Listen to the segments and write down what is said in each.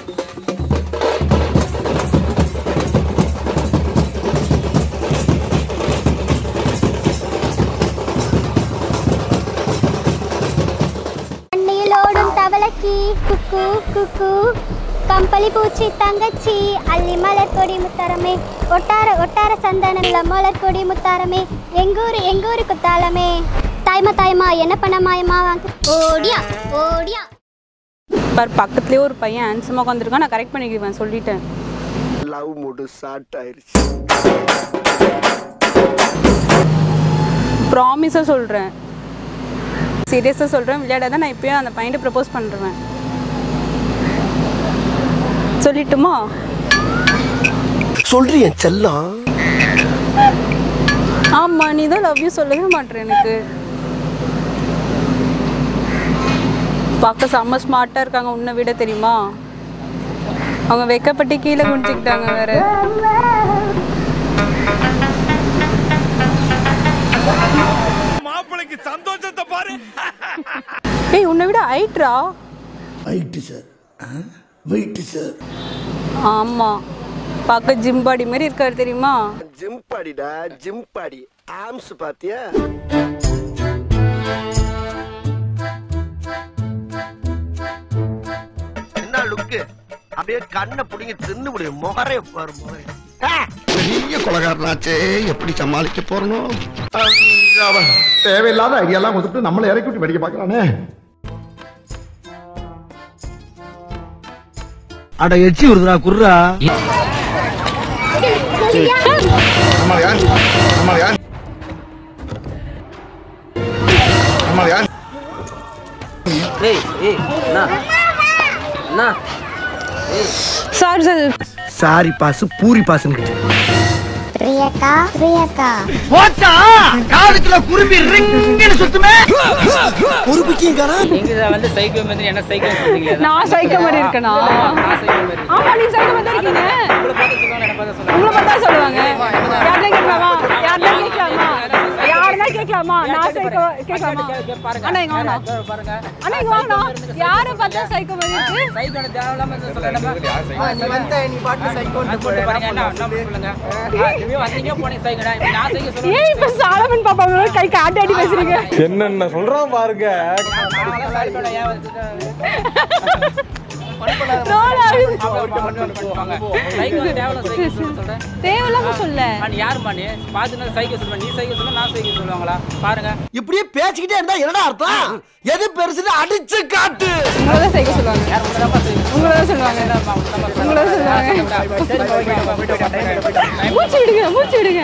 அண்ணியிலோடும் தவளைக்கு குக்கு குக்கு கம்பளி பூச்சி தங்கச்சி அள்ளி மலர் கொடி முத்தாரமே ஒட்டார ஒட்டார சந்தனம்ல மலர் கொடி முத்தாரமே எங்கூரு எங்கூரு குத்தாலமே தாய்மா தாய்மா என்ன பண்ண மாயமா வாங்க ஓடியா ஓடியா பார் பக்கத்துலேயே ஒரு பையன் ஹேண்ட்ஸமாக உட்காந்துருக்கான் நான் கரெக்ட் பண்ணிக்குவேன் சொல்லிட்டேன் லவ் மூடு ஸ்டார்ட் ஆயிருச்சு ப்ராமிஸாக சொல்கிறேன் சீரியஸாக சொல்கிறேன் விளையாடாத நான் இப்போயும் அந்த பையன்ட்டு ப்ரப்போஸ் பண்ணுறேன் சொல்லிட்டுமா சொல்றிய செல்லம் ஆமாம் நீ தான் லவ் யூ சொல்லவே மாட்டேற எனக்கு பார்க்க செம்ம ஸ்மார்ட்டாக இருக்காங்க உன்னை விட தெரியுமா அவங்க வெக்கப்பட்டு கீழே குடிச்சுக்கிட்டாங்க வேற மாப்பிளைக்கு சந்தோஷத்தை பாரு ஏய் உன்னை விட ஹைட்ரா வெயிட் சார் வெயிட் சார் ஆமாம் பார்க்க ஜிம் பாடி மாதிரி இருக்காரு தெரியுமா ஜிம் பாடிடா ஜிம் பாடி ஆம்ஸ் பாத்தியா என்ன லுக்கு அப்படியே கண்ணை புடிங்க தின்னு முடியும் முகரே பாரு முகரே பெரிய கொலகாரனாச்சே எப்படி சமாளிக்க போறனோ தேவையில்லாத ஐடியாலாம் கொடுத்துட்டு நம்மளை இறக்கி விட்டு வெடிக்க பார்க்கறானே அட எச்சி வருதுடா குர்ரா நம்மள யார் நம்மள யார் நம்மள யார் ஏய் ஏய் அண்ணா அண்ணா சாரி சார் சாரி பாசு பூரி பாசுன்னு பிரியக்கா பிரியக்கா போச்சா காதுக்குள்ள குருவி ரிங்னு சுத்துமே நீங்க வந்து சைக்கோ மாதிரி என்ன சைக்கோ சொல்றீங்க நான் சைக்கோ மாதிரி இருக்கேனா நான் சைக்கோ மாதிரி ஆமா நீ சைக்கோ மாதிரி தான் இருக்கீங்க உங்களை பார்த்து சொல்லுவாங்க என்ன பார்த்து சொல்லுவாங்க உங்களை பார்த்தா சொல்லுவாங்க யாருன்னா கேட்கலாமா யாருன்னா கேட்கலாமா நான் சைக்கோ கேட்கலாமா பாருங்க அண்ணா இங்க வாங்க பாருங்க அண்ணா இங்க வாங்க யாரை பார்த்தா சைக்கோ மாதிரி இருக்கு சைக்கோ தேவையில்லாம இதை சொல்றேன் நீ வந்த நீ பாட்டு சைக்கோ போட்டு பாருங்க என்ன என்ன சொல்லுங்க நீங்க வந்தீங்க போனீங்க சைக்கோடா இப்ப நான் சைக்கோ சொல்றேன் ஏன் இப்ப சாலமன் பாப்பா மேல கை காட்டி அடி பேசுறீங்க என்னென்ன சொல்றான் பாருங்க நான் சைக்கோடா ஏன் வந்து ரோல் ஆகுது சைக்கோ தேவையில்ல சைக்கோ சொல்றேன் தேவையில்லாம சொல்ல நீ யாருமா நீ பார்த்து சைக்கோ சொல்லுவேன் நீ சைக்கோ சொல்ல நான் சைக்கோ சொல்லுவாங்களா பாருங்க இப்படியே பேசிக்கிட்டே இருந்தா என்னடா அர்த்தம் எது பெருசுன்னு அடிச்சு காட்டு உங்களை தான் சைக்கோ சொல்லுவாங்க யார் உங்களை தான் சைக்கோ உங்களை தான் சொல்லுவாங்க உங்களை தான் சொல்லுவாங்க மூச்சு விடுங்க மூச்சு விடுங்க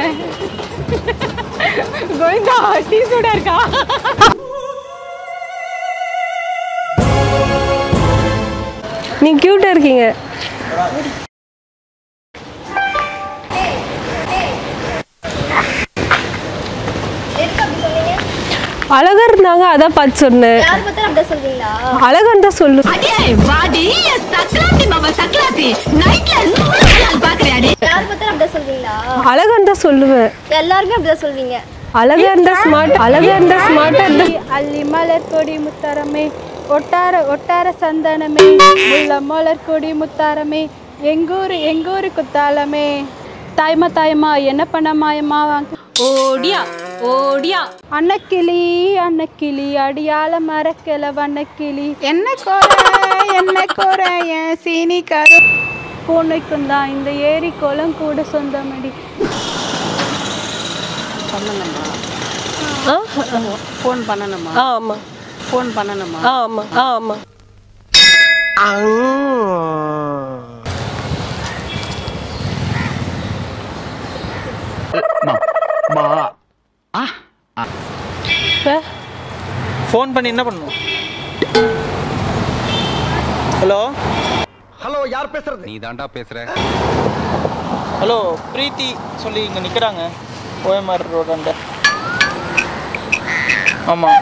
கோவிந்தா டீ சூடா இருக்கா நீ கியூட்டா இருக்கீங்க அழகா இருந்தாங்க அதான் பார்த்து சொன்னேன் யார் பார்த்தா அப்படியே சொல்வீங்களா அழகான்னு தான் சொல்லு யார் பார்த்தா அப்படியே சொல்வீங்களா அழகான்னு தான் சொல்லுவேன் எல்லாருமே அப்படிதான் சொல்வீங்க அழகா இருந்தா ஸ்மார்ட் அழகா இருந்தா ஸ்மார்ட்டா இருந்தா அள்ளி மலர் கொடி முத்தாரமே ஒட்டார ஒட்டார சந்தனமே முல்ல மலர் கொடி முத்தாரமே எங்கூரு எங்கூரு குத்தாலமே தாய்மா தாய்மா என்ன பண்ண மாயமா வாங்க ஓடியா ஓடியா அன்னக்கிளி அன்னக்கிளி அடியால மரக்கல வண்ணக்கிளி என்ன கோர என்ன கோர என் சீனி கரு பூனைக்கும் தான் இந்த ஏரி குளம் கூட சொந்தமடி ஃபோன் பண்ணணுமா ஆமா ஃபோன் பண்ணணுமா ஆமா ஆமா ஃபோன் பண்ணி என்ன பண்ணணும் ஹலோ ஹலோ யார் பேசுறது நீ தாண்டா பேசுற ஹலோ பிரீத்தி சொல்லி இங்கே நிற்கிறாங்க ஓஎம்ஆர் ரோடாண்ட ஆமாம்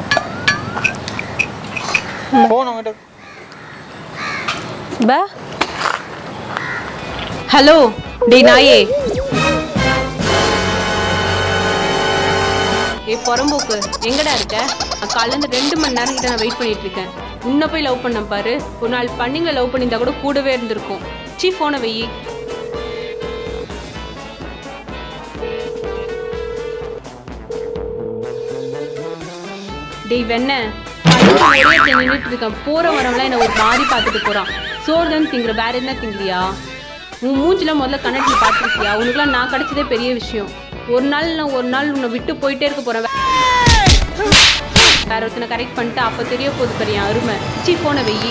ஃபோன் உங்ககிட்ட பா ஹலோ டே நாயே ஏ புறம்போக்கு எங்கடா இருக்க நான் காலையில இருந்து ரெண்டு மணி நேரம் கிட்ட நான் வெயிட் பண்ணிட்டு இருக்கேன் உன்னை போய் லவ் பண்ண பாரு ஒரு நாள் பண்ணிங்களை லவ் பண்ணியிருந்தா கூட கூடவே இருந்திருக்கும் சீ ஃபோனை வெயி டேய் வெண்ண நின்றுட்டு இருக்கேன் போற வரவங்களாம் என்ன ஒரு மாதிரி பார்த்துட்டு போறான் சோறு தான் திங்கிற வேற என்ன திங்கிறியா உன் மூஞ்சில முதல்ல கண்ணாடி பார்த்துருக்கியா உனக்குலாம் நான் கிடைச்சதே பெரிய விஷயம் ஒரு நாள் நான் ஒரு நாள் உன்னை விட்டு போயிட்டே இருக்க போறேன் வேற ஒருத்தனை கரெக்ட் பண்ணிட்டு அப்ப தெரிய போகுது பெரிய அருமை சீ போன வெயி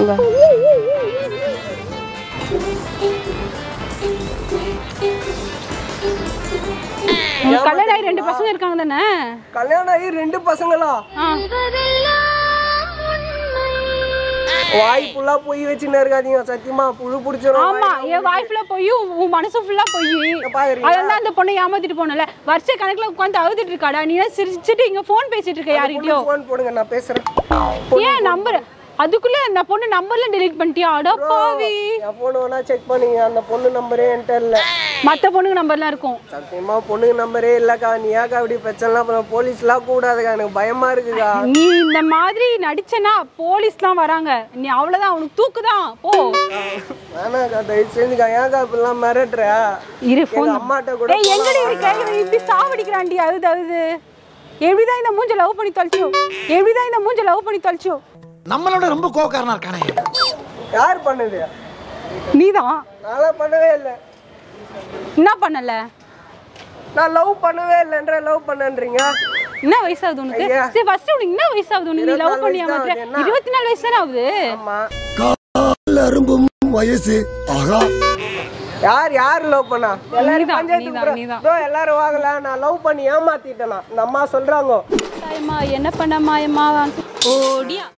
உனக்கு கல்யாணம் ஆகி ரெண்டு பசங்க இருக்காங்க தானே கல்யாணம் ஆகி ரெண்டு பசங்களா ஆ வாய் ஃபுல்லா பொய் வச்சுன்னு இருக்காதீங்க சத்தியமா புழு பிடிச்சிரும் ஆமா என் வாய் ஃபுல்லா போய் உன் மனசு ஃபுல்லா போய் பாக்குறீங்களா? அதான் அந்த பொண்ணை ஏமாத்திட்டு போனல வருஷ கணக்குல உட்காந்து அழுதுட்டு இருக்காடா நீ என்ன சிரிச்சிட்டு இங்க ஃபோன் பேசிட்டு இருக்க யார்கிட்டயோ ஃபோன் போடுங்க நான் பேசுறேன் ஏன் நம்பர் அதுக்குள்ள அந்த பொண்ணு நம்பர்ல டெலீட் பண்ணிட்டியா அட பாவி என் போன் வேணா செக் பண்ணீங்க அந்த பொண்ணு நம்பரே என்கிட்ட இல்ல மத்த பொண்ணுங்க நம்பர்லாம் இருக்கும் சத்தியமா பொண்ணு நம்பரே இல்லக்கா நீ ஏக்கா இப்படி பிரச்சனை அப்புறம் போலீஸ்லாம் கூடாதுக்கா எனக்கு பயமா இருக்குக்கா நீ இந்த மாதிரி நடிச்சனா போலீஸ்லாம் வராங்க நீ அவ்வளவுதான் உனக்கு தூக்குதான் போ வேணாக்கா தயவு செஞ்சுக்கா ஏக்கா இப்படிலாம் மிரட்டுற இரு எங்க ஃபோன் அம்மாட்ட கூட ஏய் எங்கடி இருக்க இவன் இப்படி சாவடிக்கிறான்டி அழுது அழுது எப்படிதான் இந்த மூஞ்ச லவ் பண்ணி தொலைச்சியோ எப்படிதான் இந்த மூஞ்ச லவ் பண்ணி தொலைச்சியோ நம்மளோட ரொம்ப கோவக்காரனா இருக்கானே யார் பண்ணுது நீதான் நான்லாம் பண்ணவே இல்லை என்ன பண்ணல நான் லவ் பண்ணவே இல்லைன்ற லவ் பண்ணன்றீங்க என்ன வயசாகுது உனக்கு ஐயா. சரி ஃபர்ஸ்ட் உனக்கு என்ன வயசாகுது உனக்கு நீ இருபத்தி லவ் நாலு பண்ணி வயசு தான் ஏமாத்துற ஆகுது, என்ன? இருபத்தி நாலு வயசு தானே ஆகுது ஆமா அரும்பும் வயசு ஆகா யார் யார் லவ் பண்ணா எல்லாரும் நீதான், பஞ்சாயத்து நீதான், கூப்பிடுறா. நீதான். இதோ எல்லாரும் வாங்கல நான் லவ் பண்ணி ஏமாத்திட்டேனா இந்த அம்மா சொல்றாங்க தாயம்மா என்ன பண்ண மாயம்மா ஓடியா